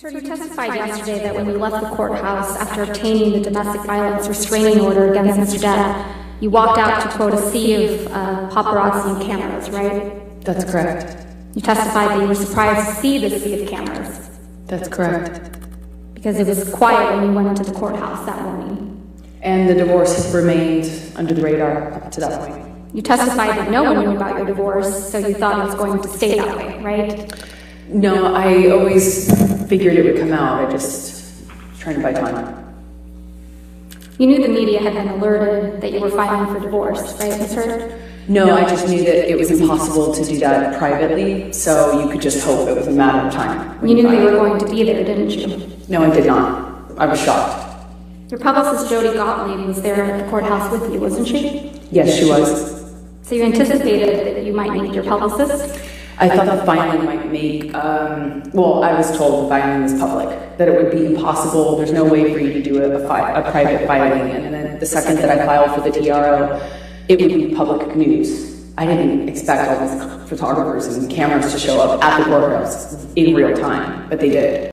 Sir, you testified yesterday that when you left the courthouse after obtaining the domestic violence restraining order against Mr. Depp, you walked out to quote a sea of uh, paparazzi and cameras, right? That's correct. You testified that you were surprised to see the sea of cameras That's correct. because it was quiet when you went into the courthouse that morning. And the divorce has remained under the radar up to that point. You testified that no one knew about your divorce, so you thought it was going to stay that way, right? No, I always figured it would come out. I just was trying to buy time. You knew the media had been alerted that you were filing for divorce, right, Ms. Hurd? No, I just knew that it was impossible to do that privately, so you could just hope it was a matter of time. when You knew they filed. were going to be there, didn't you? No, I did not. I was shocked. Your publicist Jody Gottlieb was there at the courthouse with you, wasn't she? Yes, she was. So you anticipated that you might need your publicist? I thought the filing might make, um, well, I was told the filing was public, that it would be impossible, there's no way for you to do a, a, fi- a private filing, and then the second that I filed for the TRO, it would be public news. I didn't expect all these photographers and cameras to show up at the courthouse in real time, but they did.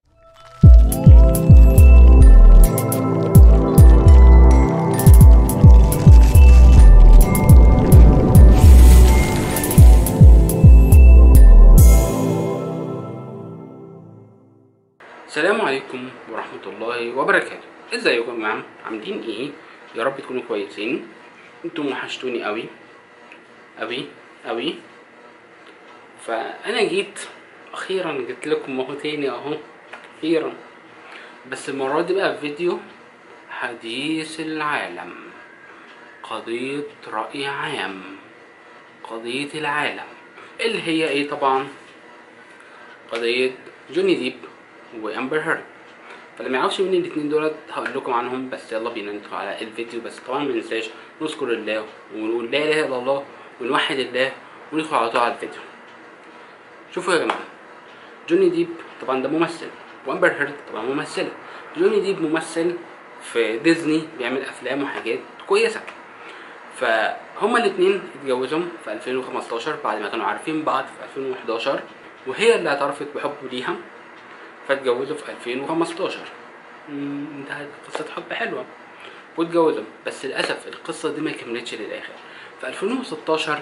السلام عليكم ورحمة الله وبركاته ازيكم يا جماعة عاملين ايه يا رب تكونوا كويسين انتم وحشتوني قوي قوي قوي فانا جيت اخيرا جيت لكم اهو تاني اهو اخيرا بس المرة دي بقى في فيديو حديث العالم قضية رأي عام قضية العالم اللي هي ايه طبعا قضية جوني ديب وامبر هيرد فاللي ما يعرفش مين الاتنين دولت هقول لكم عنهم بس يلا بينا ندخل على الفيديو بس طبعا ما ننساش نذكر الله ونقول لا اله الا الله ونوحد الله وندخل على طول على الفيديو شوفوا يا جماعه جوني ديب طبعا ده ممثل وامبر هيرد طبعا ممثله جوني ديب ممثل في ديزني بيعمل افلام وحاجات كويسه فهما الاثنين اتجوزوا في 2015 بعد ما كانوا عارفين بعض في 2011 وهي اللي اعترفت بحبه ليها فاتجوزوا في 2015 مم، انتهت قصة حب حلوة واتجوزوا بس للأسف القصة دي ما كملتش للآخر في 2016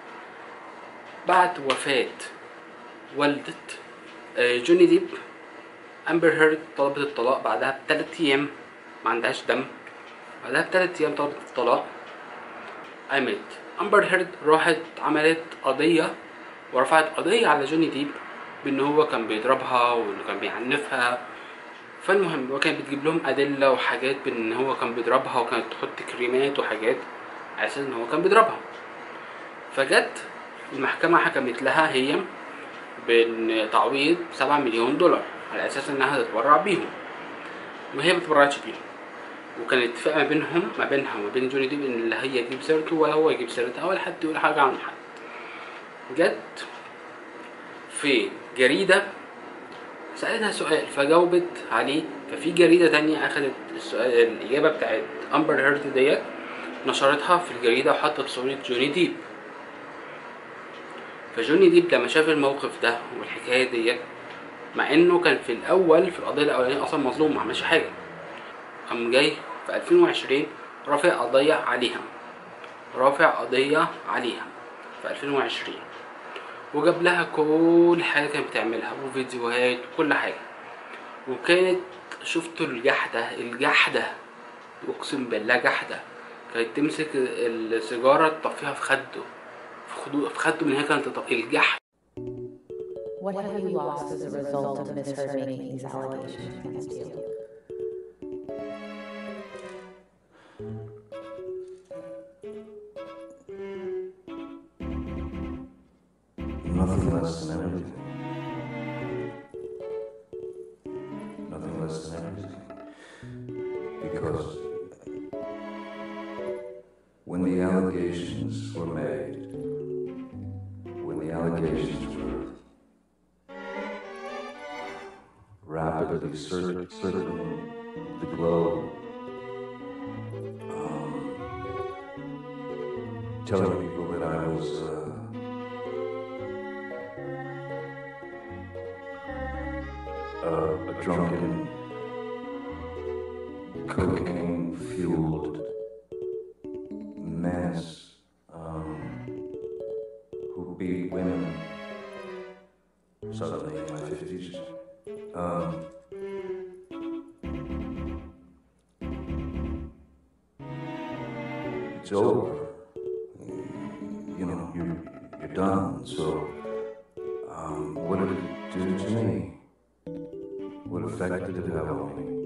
بعد وفاة والدة آه، جوني ديب أمبر هيرد طلبت الطلاق بعدها بثلاث أيام ما عندهاش دم بعدها بثلاث أيام طلبت الطلاق قامت أمبر هيرد راحت عملت قضية ورفعت قضية على جوني ديب بان هو كان بيضربها وانه كان بيعنفها فالمهم هو كان بتجيب لهم ادله وحاجات بان هو كان بيضربها وكانت تحط كريمات وحاجات على اساس ان هو كان بيضربها فجت المحكمه حكمت لها هي بتعويض سبعة مليون دولار على اساس انها تتبرع بيهم وهي ما تبرعتش بيهم وكان اتفاق ما بينهم ما بينها وما بين جوني ديب ان لا هي تجيب سيرته ولا هو يجيب سيرتها ولا حد يقول حاجه عن حد جت في جريدة سألتها سؤال فجاوبت عليه ففي جريدة تانية أخدت السؤال الإجابة بتاعت أمبر هيرد ديت نشرتها في الجريدة وحطت صورة جوني ديب فجوني ديب لما شاف الموقف ده والحكاية ديت مع إنه كان في الأول في القضية الأولانية أصلا مظلوم ما عملش حاجة قام جاي في 2020 رافع قضية عليها رافع قضية عليها في 2020 وجاب لها كل حاجة كانت بتعملها وفيديوهات وكل حاجة وكانت شفتوا الجحدة الجحدة أقسم بالله جحدة كانت تمسك السيجارة تطفيها في خده في خده في خده من هنا كانت تطفي الجحد What have you lost as a result of Miss Heard making these allegations against you? Nothing less than everything. Nothing less than everything. Because when the allegations were made, when the allegations were rapidly cir- circling the globe, um, telling people that I was. Uh, uh, a drunken, cocaine fueled menace um, who beat women suddenly in my 50s. Um, it's over. You know, you're, you're done. So, um, what did it do to me? What effect did it have on me?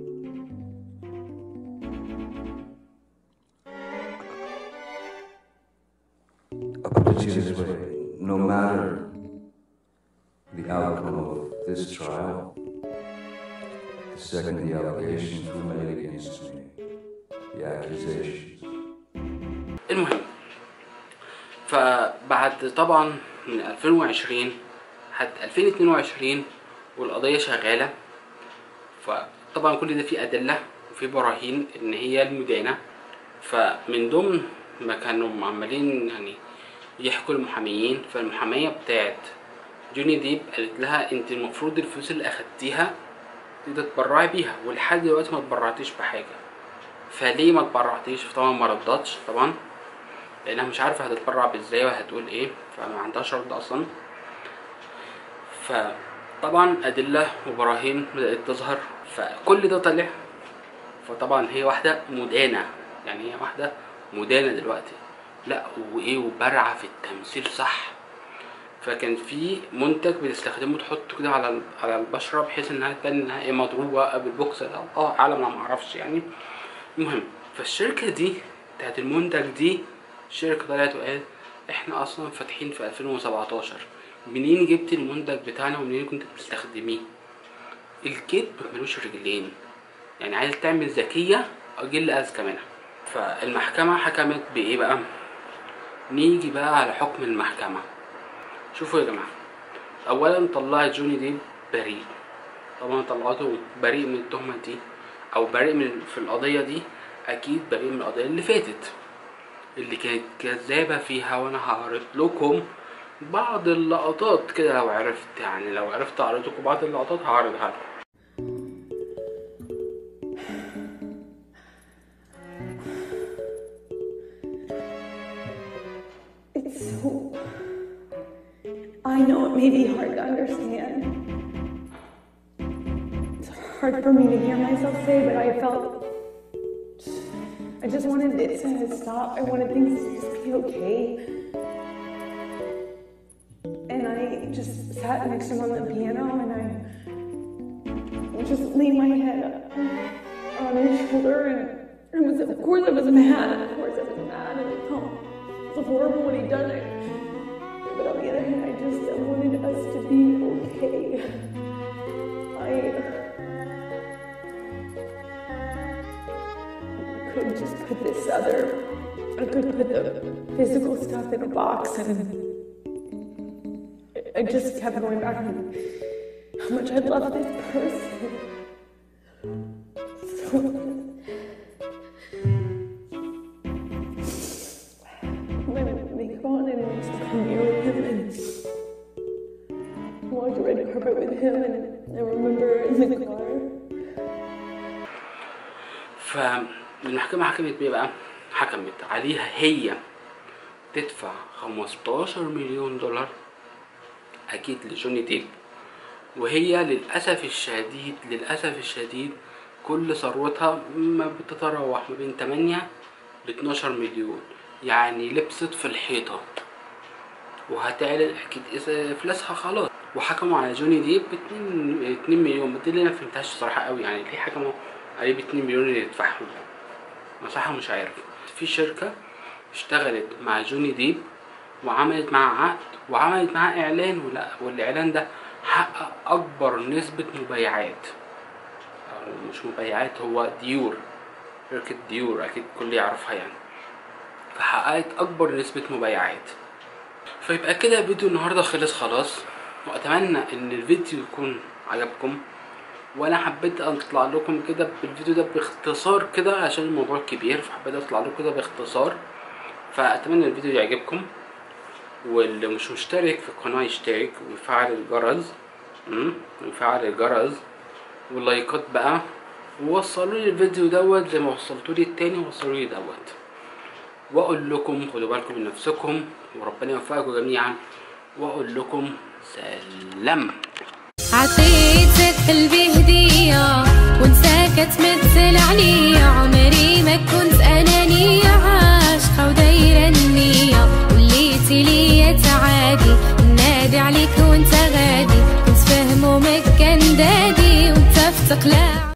I'll put it to you this way. No matter the outcome of this trial, the second the allegations were made against me, the accusations, المهم فبعد طبعا من 2020 لحد 2022 والقضية شغالة فطبعا كل ده فيه أدلة وفيه براهين إن هي المدانة فمن ضمن ما كانوا عمالين يعني يحكوا المحاميين فالمحامية بتاعت جوني ديب قالت لها انت المفروض الفلوس اللي اخدتيها دي تتبرعي بيها ولحد دلوقتي ما اتبرعتيش بحاجة فليه ما اتبرعتيش طبعا ما ردتش طبعا لانها مش عارفه هتتبرع بازاي وهتقول ايه فما عندهاش رد اصلا فطبعا ادله وبراهين بدات تظهر فكل ده طلع فطبعا هي واحده مدانه يعني هي واحده مدانه دلوقتي لا وايه وبارعه في التمثيل صح فكان في منتج بتستخدمه تحطه كده على على البشره بحيث انها تبان انها ايه مضروبه بالبوكس او اه اعلم انا معرفش يعني المهم فالشركه دي بتاعت المنتج دي الشركه طلعت وقالت احنا اصلا فاتحين في 2017 منين جبت المنتج بتاعنا ومنين كنت بتستخدميه الكذب ملوش رجلين يعني عايز تعمل ذكيه اجل اذكى منها فالمحكمه حكمت بايه بقى نيجي بقى على حكم المحكمه شوفوا يا جماعه اولا طلعت جوني ديب بريء طبعا طلعته بريء من التهمه دي او بريء من في القضيه دي اكيد بريء من القضيه اللي فاتت اللي كانت كذابه فيها وانا هعرض لكم بعض اللقطات كده لو عرفت يعني لو عرفت اعرض لكم بعض اللقطات هعرضها لكم It's so. I know it may be hard to understand. It's hard for me to hear myself say, but I felt. I just wanted it to stop. I wanted things to just be okay. And I just sat next to him on the piano and I just leaned my head on his shoulder and it was, of course I was mad. Of course I was mad and it felt it was horrible what he'd done. I, but on the other hand, I just I wanted us to be okay. I could just put this other, I could put the physical stuff in a box and I just kept going back to how much I love this person. So my makeup on and went to the premiere with him and walked the red carpet with him and I remember in the car. فالمحكمة حكمت بيه بقى حكمت عليها هي تدفع 15 مليون دولار أكيد لجوني ديب وهي للأسف الشديد للأسف الشديد كل ثروتها ما بتتراوح ما بين 8 ل 12 مليون يعني لبست في الحيطة وهتعلن أكيد إذا إفلاسها خلاص وحكموا على جوني ديب ب 2 2 مليون دي اللي أنا مفهمتهاش صراحة قوي يعني ليه حكموا عليه ب 2 مليون اللي يدفعهم بصراحة مش عارف في شركة اشتغلت مع جوني ديب وعملت معاه عقد وعملت معاه إعلان ولا والإعلان ده حقق أكبر نسبة مبيعات أو مش مبيعات هو ديور شركة ديور أكيد الكل يعرفها يعني فحققت أكبر نسبة مبيعات فيبقى كده فيديو النهاردة خلص خلاص وأتمنى إن الفيديو يكون عجبكم وانا حبيت اطلع لكم كده بالفيديو ده باختصار كده عشان الموضوع كبير فحبيت اطلع لكم كده باختصار فاتمنى الفيديو يعجبكم واللي مش مشترك في القناة يشترك ويفعل الجرس أمم، ويفعل الجرس واللايكات بقى ووصلوا لي الفيديو دوت زي ما وصلتوا لي التاني وصلوا لي دوت واقول لكم خدوا بالكم من نفسكم وربنا يوفقكم جميعا واقول لكم سلام عطيتك قلبي هدية وانساكت مثل علي عمري ما كنت أنانية عاشقة ودايرة النية وليتي لي تعادي نادي عليك وانت غادي كنت فهم ومكان دادي وانت في تقلاع